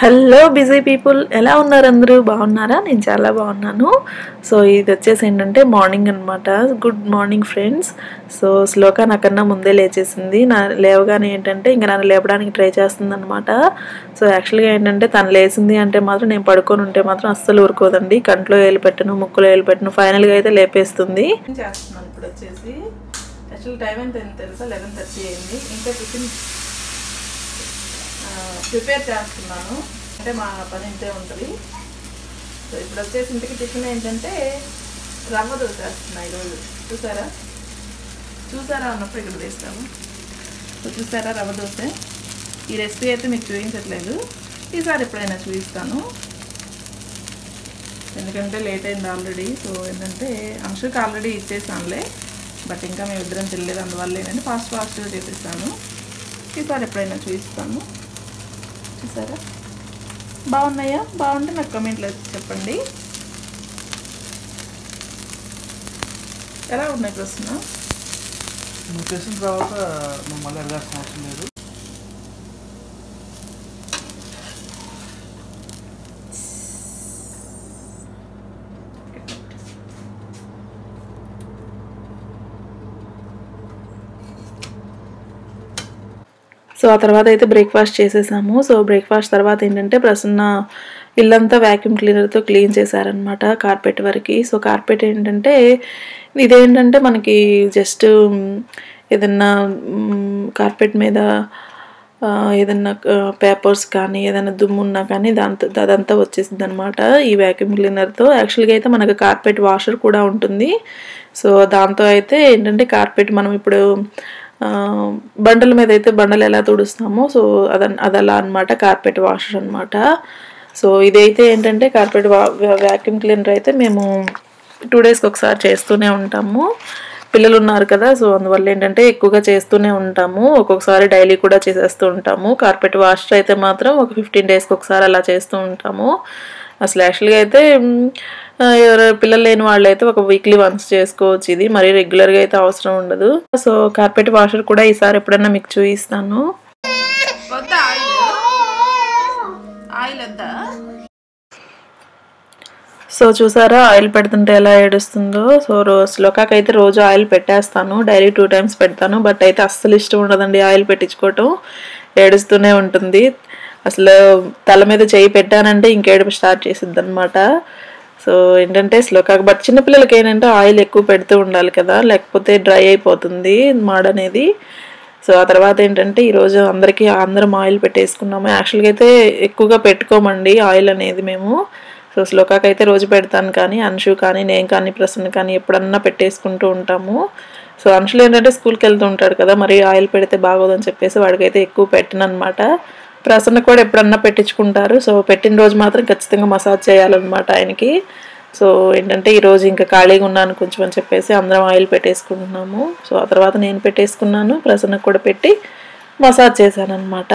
hello busy people ఎలా ఉన్నారు అందరూ బాగున్నారా నేను చాలా బాగున్నాను సో ఇది వచ్చేసి ఏంటంటే మార్నింగ్ అనమాట good morning friends so Shloka నాకన్నా ముందే లేచేసింది నా లేవగానే ఏంటంటే ఇంకా నన్ను లేపడానికి ట్రై చేస్తుంది అనమాట సో యాక్చువల్గా ఏంటంటే తను లేచింది అంటే మాత్రం నేను పడుకొని ఉంటే మాత్రం అస్సలు ఊరుకోదండి కంట్లో వేలు పెట్టను ముక్కులో వేలు పెట్టను ఫైనల్గా అయితే లేపేస్తుంది చేస్తున్నాను ఇప్పుడు వచ్చేసి యాక్చువల్ టైం ఎంత తెలుసా లెవెన్ థర్టీ అయింది ఇంకా టిఫిన్ ప్రిపేర్ చేస్తున్నాను అంటే మా పని ఇంతే ఉంటుంది సో ఇప్పుడు వచ్చేసి ఇంటికి టిఫిన్ ఏంటంటే రవ్వ దోశ వేస్తున్నా ఈరోజు చూసారా చూసారా అన్నప్పుడు ఇక్కడ వేస్తాము సో చూసారా రవ్వ దోశ ఈ రెసిపీ అయితే మీకు చూపించట్లేదు ఈసారి ఎప్పుడైనా చూపిస్తాను ఎందుకంటే లేట్ అయింది ఆల్రెడీ సో ఏంటంటే అంశుకి ఆల్రెడీ ఇచ్చేసానులే బట్ ఇంకా మేము ఇద్దరం తెలియదు అందువల్ల ఏంటంటే ఫాస్ట్ ఫాస్ట్గా చేపిస్తాను ఈసారి ఎప్పుడైనా చూపిస్తాను చూసారా బాగున్నాయా బాగుంటే నాకు కమెంట్లో చెప్పండి ఎలా ఉన్నాయి ప్రశ్న నువ్వు చేసిన తర్వాత నువ్వు మళ్ళీ అడగాల్సిన అవసరం లేదు సో ఆ తర్వాత అయితే బ్రేక్ఫాస్ట్ చేసేసాము సో బ్రేక్ఫాస్ట్ తర్వాత ఏంటంటే ప్రసన్న ఇల్లంతా వ్యాక్యూమ్ క్లీనర్తో క్లీన్ చేశారనమాట కార్పెట్ వరకు సో కార్పెట్ ఏంటంటే ఇదేంటంటే మనకి జస్ట్ ఏదన్నా కార్పెట్ మీద ఆ, ఏదన్నా పేపర్స్ కానీ ఏదైనా దుమ్ము ఉన్నా కానీ దాంతో అదంతా వచ్చేసింది అనమాట ఈ వ్యాక్యూమ్ క్లీనర్తో యాక్చువల్గా అయితే మనకు కార్పెట్ వాషర్ కూడా ఉంటుంది సో దాంతో అయితే ఏంటంటే కార్పెట్ మనం ఇప్పుడు ఆ, బండల మీద అయితే బండలు ఎలా తుడుస్తామో సో అద అది అలా అనమాట కార్పెట్ వాషర్ అనమాట సో ఇదైతే ఏంటంటే కార్పెట్ వా వ్యాక్యూమ్ క్లీనర్ అయితే మేము టూ డేస్కి ఒకసారి చేస్తూనే ఉంటాము పిల్లలు ఉన్నారు కదా సో అందువల్ల ఏంటంటే ఎక్కువగా చేస్తూనే ఉంటాము ఒక్కొక్కసారి డైలీ కూడా చేసేస్తూ ఉంటాము కార్పెట్ వాష్ అయితే మాత్రం ఒక ఫిఫ్టీన్ డేస్కి ఒకసారి అలా చేస్తూ ఉంటాము అసలు యాక్చువల్గా అయితే మ్, ఆ, ఎవరు పిల్లలు లేని వాళ్ళు అయితే ఒక వీక్లీ వన్స్ చేసుకోవచ్చు ఇది మరీ రెగ్యులర్గా అయితే అవసరం ఉండదు సో కార్పెట్ వాషర్ కూడా ఈసారి ఎప్పుడైనా మీకు చూపిస్తాను ఆయిల్ వద్దా సో చూసారా ఆయిల్ పెడుతుంటే ఎలా ఏడుస్తుందో సో రోజు లోకాకి అయితే రోజు ఆయిల్ పెట్టేస్తాను డైలీ టూ టైమ్స్ పెడతాను బట్ అయితే అస్సలు ఇష్టం ఉండదండి ఆయిల్ పెట్టించుకోవటం ఏడుస్తూనే ఉంటుంది అసలు తల మీద చేయి పెట్టానంటే ఇంకేడుపు స్టార్ట్ చేసిద్ది అనమాట సో ఏంటంటే శ్లోకాకి బట్ చిన్నపిల్లలకి ఏంటంటే ఆయిల్ ఎక్కువ పెడుతూ ఉండాలి కదా లేకపోతే డ్రై అయిపోతుంది మాడ్ అనేది సో ఆ తర్వాత ఏంటంటే ఈరోజు అందరికీ అందరం ఆయిల్ పెట్టేసుకున్నాము యాక్చువల్గా అయితే ఎక్కువగా పెట్టుకోమండి ఆయిల్ అనేది మేము సో శ్లోకాకి అయితే రోజు పెడతాను కానీ అంశు కానీ నేను కానీ ప్రసన్న కానీ ఎప్పుడన్నా పెట్టేసుకుంటూ ఉంటాము సో అంశులు ఏంటంటే స్కూల్కి వెళ్తూ ఉంటాడు కదా మరి ఆయిల్ పెడితే బాగోదని చెప్పేసి వాడికైతే ఎక్కువ పెట్టను అనమాట ప్రసన్న కూడా ఎప్పుడన్నా పెట్టించుకుంటారు సో పెట్టిన రోజు మాత్రం ఖచ్చితంగా మసాజ్ చేయాలన్నమాట ఆయనకి సో ఏంటంటే ఈరోజు ఇంకా ఖాళీగా ఉన్నాను కొంచెం అని చెప్పేసి అందరం ఆయిల్ పెట్టేసుకుంటున్నాము సో ఆ తర్వాత నేను పెట్టేసుకున్నాను ప్రసన్నకు కూడా పెట్టి మసాజ్ చేశాను అనమాట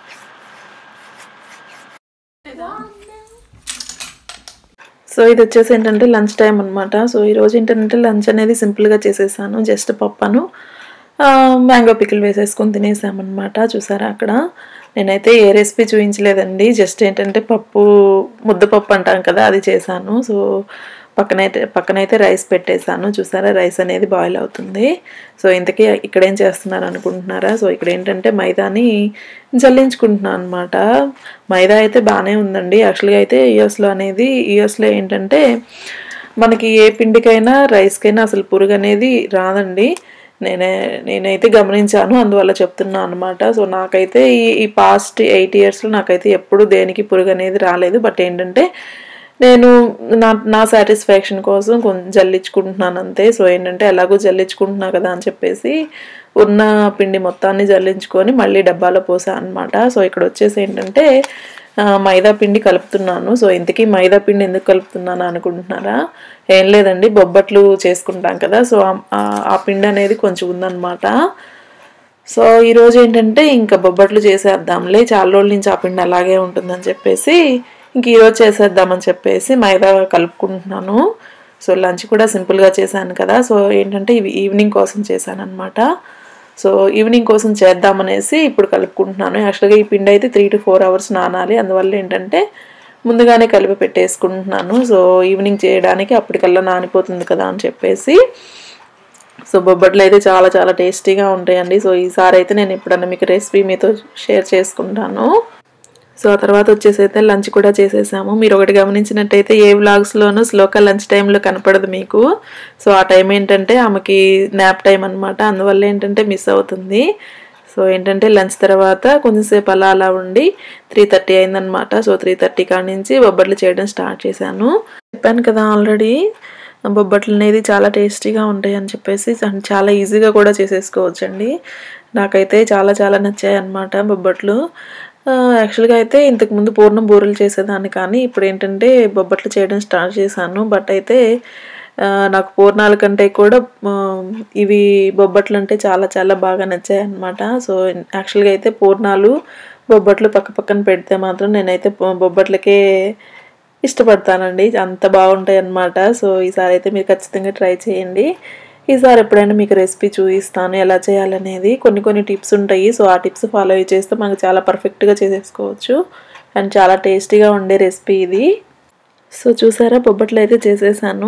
సో ఇది వచ్చేసి ఏంటంటే లంచ్ టైం అనమాట సో ఈరోజు ఏంటంటే లంచ్ అనేది సింపుల్గా చేసేసాను జస్ట్ పప్పును మ్యాంగో పికిల్ వేసేసుకొని తినేసామన్నమాట చూసారా అక్కడ నేనైతే ఏ రెసిపీ చూపించలేదండి జస్ట్ ఏంటంటే పప్పు ముద్దపప్పు అంటాం కదా అది చేశాను సో పక్కనైతే పక్కనైతే రైస్ పెట్టేశాను చూసారా రైస్ అనేది బాయిల్ అవుతుంది సో ఇంతకీ ఇక్కడ ఏం చేస్తున్నారు అనుకుంటున్నారా సో ఇక్కడ ఏంటంటే మైదాని జల్లించుకుంటున్నాను అనమాట మైదా అయితే బాగానే ఉందండి యాక్చువల్గా అయితే యూఎస్లో అనేది యూఎస్లో ఏంటంటే మనకి ఏ పిండికైనా రైస్కైనా అసలు పురుగు అనేది రాదండి నేనే నేనైతే గమనించాను అందువల్ల చెప్తున్నాను అనమాట సో నాకైతే ఈ ఈ పాస్ట్ ఎయిట్ ఇయర్స్లో నాకైతే ఎప్పుడు దేనికి పురుగు అనేది రాలేదు బట్ ఏంటంటే నేను నా నా సాటిస్ఫాక్షన్ కోసం కొంచెం జల్లించుకుంటున్నాను అంతే సో ఏంటంటే ఎలాగో జల్లించుకుంటున్నా కదా అని చెప్పేసి ఉన్న పిండి మొత్తాన్ని జల్లించుకొని మళ్ళీ డబ్బాలో పోసా అనమాట సో ఇక్కడ వచ్చేసి ఏంటంటే ఆ, మైదా పిండి కలుపుతున్నాను సో ఇంతకీ మైదా పిండి ఎందుకు కలుపుతున్నాను అనుకుంటున్నారా ఏం లేదండి బొబ్బట్లు చేసుకుంటాం కదా సో ఆ- ఆ- ఆ పిండి అనేది కొంచెం ఉందన్నమాట సో ఈరోజు ఏంటంటే ఇంకా బొబ్బట్లు చేసేద్దాంలే చాలా రోజుల నుంచి ఆ పిండి అలాగే ఉంటుందని చెప్పేసి ఇంక ఈరోజు చేసేద్దామని చెప్పేసి మైదా కలుపుకుంటున్నాను సో లంచ్ కూడా సింపుల్గా చేశాను కదా సో ఏంటంటే ఇవి ఈవినింగ్ కోసం చేశాను అనమాట సో ఈవినింగ్ కోసం చేద్దామనేసి ఇప్పుడు కలుపుకుంటున్నాను యాక్చువల్గా ఈ పిండి అయితే త్రీ టు ఫోర్ అవర్స్ నానాలి అందువల్ల ఏంటంటే ముందుగానే కలిపి పెట్టేసుకుంటున్నాను సో ఈవినింగ్ చేయడానికి అప్పటికల్లా నానిపోతుంది కదా అని చెప్పేసి సో బొబ్బట్లు అయితే చాలా చాలా టేస్టీగా ఉంటాయండి సో ఈసారి అయితే నేను ఎప్పుడన్నా మీకు రెసిపీ మీతో షేర్ చేసుకుంటాను సో ఆ తర్వాత వచ్చేసి అయితే లంచ్ కూడా చేసేసాము మీరు ఒకటి గమనించినట్టయితే ఏ వ్లాగ్స్లోనూ శ్లోక లంచ్ టైంలో కనపడదు మీకు సో ఆ టైం ఏంటంటే ఆమెకి నాప్ టైం అనమాట అందువల్ల ఏంటంటే మిస్ అవుతుంది సో ఏంటంటే లంచ్ తర్వాత కొంచెంసేపు అలా అలా ఉండి త్రీ థర్టీ అయిందనమాట సో త్రీ థర్టీ కాడి నుంచి బొబ్బట్లు చేయడం స్టార్ట్ చేశాను చెప్పాను కదా ఆల్రెడీ బొబ్బట్లు అనేది చాలా టేస్టీగా ఉంటాయి అని చెప్పేసి చాలా ఈజీగా కూడా చేసేసుకోవచ్చండి నాకైతే చాలా చాలా నచ్చాయి అన్నమాట బొబ్బట్లు యాక్చువల్గా అయితే ఇంతకుముందు పూర్ణం బూరెలు చేసేదాన్ని కానీ ఇప్పుడు ఏంటంటే బొబ్బట్లు చేయడం స్టార్ట్ చేశాను బట్ అయితే నాకు పూర్ణాల కంటే కూడా ఇవి బొబ్బట్లు అంటే చాలా చాలా బాగా నచ్చాయి అనమాట సో యాక్చువల్గా అయితే పూర్ణాలు బొబ్బట్లు పక్క పక్కన పెడితే మాత్రం నేనైతే బొబ్బట్లకే ఇష్టపడతానండి అంత బాగుంటాయి అన్నమాట సో ఈసారి అయితే మీరు ఖచ్చితంగా ట్రై చేయండి ఈసారి ఎప్పుడైనా మీకు రెసిపీ చూపిస్తాను ఎలా చేయాలనేది కొన్ని కొన్ని టిప్స్ ఉంటాయి సో ఆ టిప్స్ ఫాలో చేస్తే మనకు చాలా పర్ఫెక్ట్గా చేసేసుకోవచ్చు అండ్ చాలా టేస్టీగా ఉండే రెసిపీ ఇది సో చూసారా బొబ్బట్లు అయితే చేసేసాను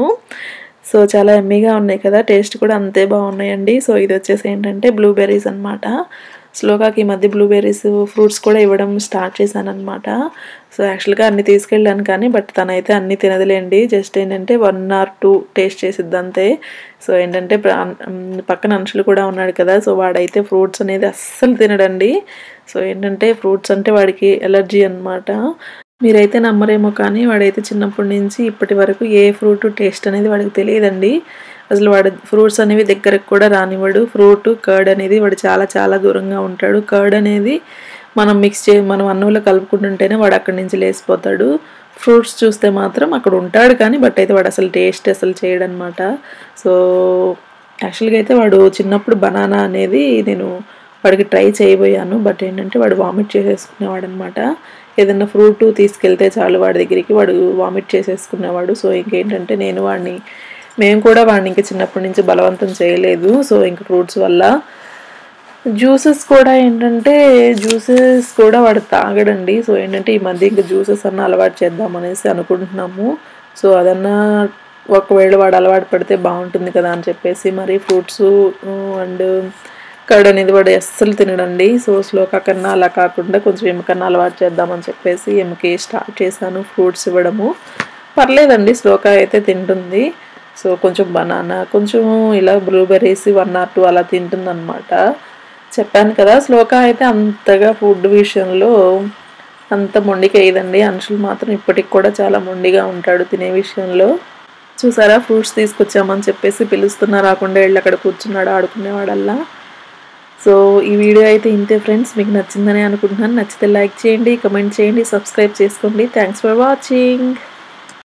సో చాలా ఎమ్మీగా ఉన్నాయి కదా టేస్ట్ కూడా అంతే బాగున్నాయండి సో ఇది వచ్చేసి ఏంటంటే బ్లూబెర్రీస్ అనమాట స్లోగాకి ఈ మధ్య బ్లూబెర్రీస్ ఫ్రూట్స్ కూడా ఇవ్వడం స్టార్ట్ చేశాను అనమాట సో యాక్చువల్గా అన్ని తీసుకెళ్ళాను కానీ బట్ తనైతే అన్ని తినదులేండి జస్ట్ ఏంటంటే వన్ ఆర్ టూ టేస్ట్ చేసిద్ది అంతే సో ఏంటంటే పక్కన అంశులు కూడా ఉన్నాడు కదా సో వాడైతే ఫ్రూట్స్ అనేది అస్సలు తినడండి సో ఏంటంటే ఫ్రూట్స్ అంటే వాడికి ఎలర్జీ అనమాట మీరైతే నమ్మరేమో కానీ వాడైతే చిన్నప్పటి నుంచి ఇప్పటి వరకు ఏ ఫ్రూట్ టేస్ట్ అనేది వాడికి తెలియదండి అసలు వాడు ఫ్రూట్స్ అనేవి దగ్గరకు కూడా రానివాడు ఫ్రూట్ కర్డ్ అనేది వాడు చాలా చాలా దూరంగా ఉంటాడు కర్డ్ అనేది మనం మిక్స్ చే మనం అన్నంలో కలుపుకుంటుంటేనే వాడు అక్కడి నుంచి లేసిపోతాడు ఫ్రూట్స్ చూస్తే మాత్రం అక్కడ ఉంటాడు కానీ బట్ అయితే వాడు అసలు టేస్ట్ అసలు చేయడనమాట సో యాక్చువల్గా అయితే వాడు చిన్నప్పుడు బనానా అనేది నేను వాడికి ట్రై చేయబోయాను బట్ ఏంటంటే వాడు వామిట్ చేసేసుకునేవాడు అనమాట ఏదన్నా ఫ్రూట్ తీసుకెళ్తే చాలు వాడి దగ్గరికి వాడు వామిట్ చేసేసుకునేవాడు సో ఇంకేంటంటే నేను వాడిని మేము కూడా వాడిని ఇంకా చిన్నప్పటి నుంచి బలవంతం చేయలేదు సో ఇంక ఫ్రూట్స్ వల్ల జ్యూసెస్ కూడా ఏంటంటే జ్యూసెస్ కూడా వాడు తాగడండి సో ఏంటంటే ఈ మధ్య ఇంకా జ్యూసెస్ అన్న అలవాటు చేద్దాం అనేసి అనుకుంటున్నాము సో అదన్నా ఒకవేళ వాడు అలవాటు పడితే బాగుంటుంది కదా అని చెప్పేసి మరి ఫ్రూట్స్ అండ్ కర్డ్ అనేది వాడు అస్సలు తినడండి సో స్లోకా కన్నా అలా కాకుండా కొంచెం ఎముకన్నా అలవాటు చేద్దామని చెప్పేసి ఎముకి స్టార్ట్ చేశాను ఫ్రూట్స్ ఇవ్వడము పర్లేదండి స్లోకా అయితే తింటుంది సో కొంచెం బనానా కొంచెం ఇలా బ్లూబెర్రీస్ వన్ ఆర్ టూ అలా తింటుందన్నమాట చెప్పాను కదా శ్లోక అయితే అంతగా ఫుడ్ విషయంలో అంత మొండికి అయ్యేదండి అంశులు మాత్రం ఇప్పటికి కూడా చాలా మొండిగా ఉంటాడు తినే విషయంలో చూసారా ఫ్రూట్స్ తీసుకొచ్చామని చెప్పేసి పిలుస్తున్నా రాకుండా వెళ్ళి అక్కడ కూర్చున్నాడు ఆడుకునేవాడల్లా సో ఈ వీడియో అయితే ఇంతే ఫ్రెండ్స్ మీకు నచ్చిందని అనుకుంటున్నాను నచ్చితే లైక్ చేయండి కమెంట్ చేయండి సబ్స్క్రైబ్ చేసుకోండి థ్యాంక్స్ ఫర్ వాచింగ్